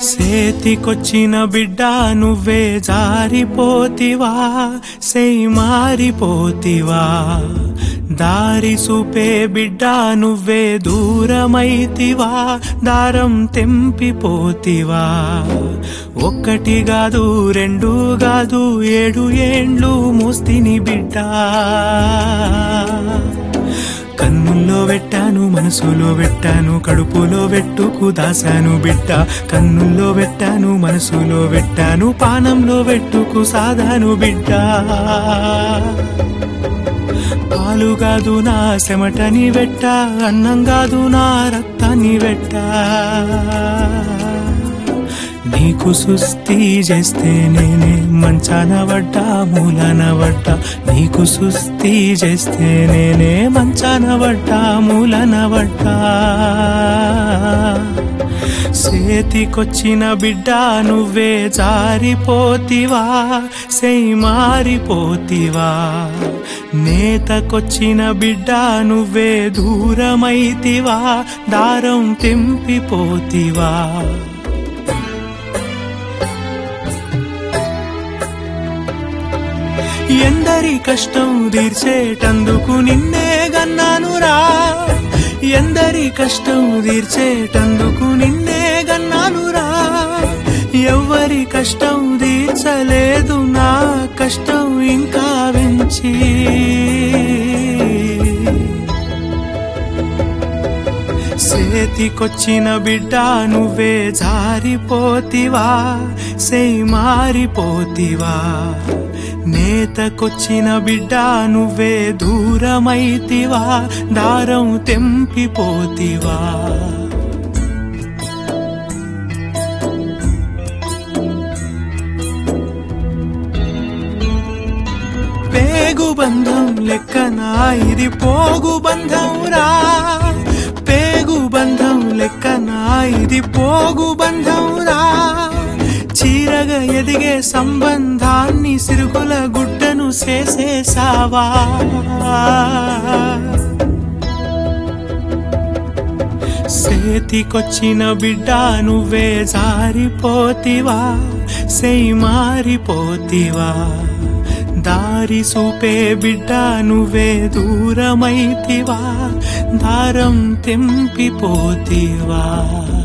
సేతికొచ్చిన బిడ్డ నువ్వే జారిపోతివా సెయ్ మారిపోతివా దారి చూపే బిడ్డ నువ్వే దూరమైతివా దారం తెంపిపోతివా ఒక్కటి కాదు రెండు కాదు ఏడు ఏండ్లు మూస్తిని బిడ్డ కన్నుల్లో పెట్టాను మనసులో పెట్టాను కడుపులో పెట్టుకు దాసాను బిడ్డ కన్నుల్లో పెట్టాను మనసులో పెట్టాను పానంలో పెట్టుకు సాదాను బిడ్డ పాలు కాదు నా చెమటని పెట్ట అన్నం కాదు నా రక్తాన్ని పెట్ట నీకు సుస్థి చేస్తే నేనే మంచాన పడ్డా మూలన పడ్డా నీకు సుస్థి చేస్తే నేనే మంచాన పడ్డా మూలన పడ్డా సేతికొచ్చిన బిడ్డ నువ్వే జారిపోతివా సెయ్ మారిపోతివా నేతకొచ్చిన బిడ్డ నువ్వే దూరమైతివా దారం తెంపిపోతివా ఎందరి కష్టం తీర్చేటందుకు నిన్నే గన్నానురా ఎందరి కష్టం తీర్చేటందుకు నిన్నే గన్నానురా ఎవ్వరి కష్టం తీర్చలేదు నా కష్టం ఇంకా వెంచి సేతికొచ్చిన బిడ్డ నువ్వే జారిపోతివా సెయ్ మారిపోతివా నేతకొచ్చిన బిడ్డ నువ్వే దూరమైతివా దారం తెంపిపోతివా పేగు బంధం లెక్కనా ఇది పోగు బంధం రా పేగు బంధం లెక్కనా ఇది పోగు బంధం రా చీరగా ఎదిగే సంబంధాన్ని సిరుగుల గుడ్డను చేసేసావా సేతికొచ్చిన బిడ్డ నువ్వే జారిపోతివా సెయ్ మారిపోతివా దారి చూపే బిడ్డ నువ్వే దూరమైతివా దారం తెంపిపోతివా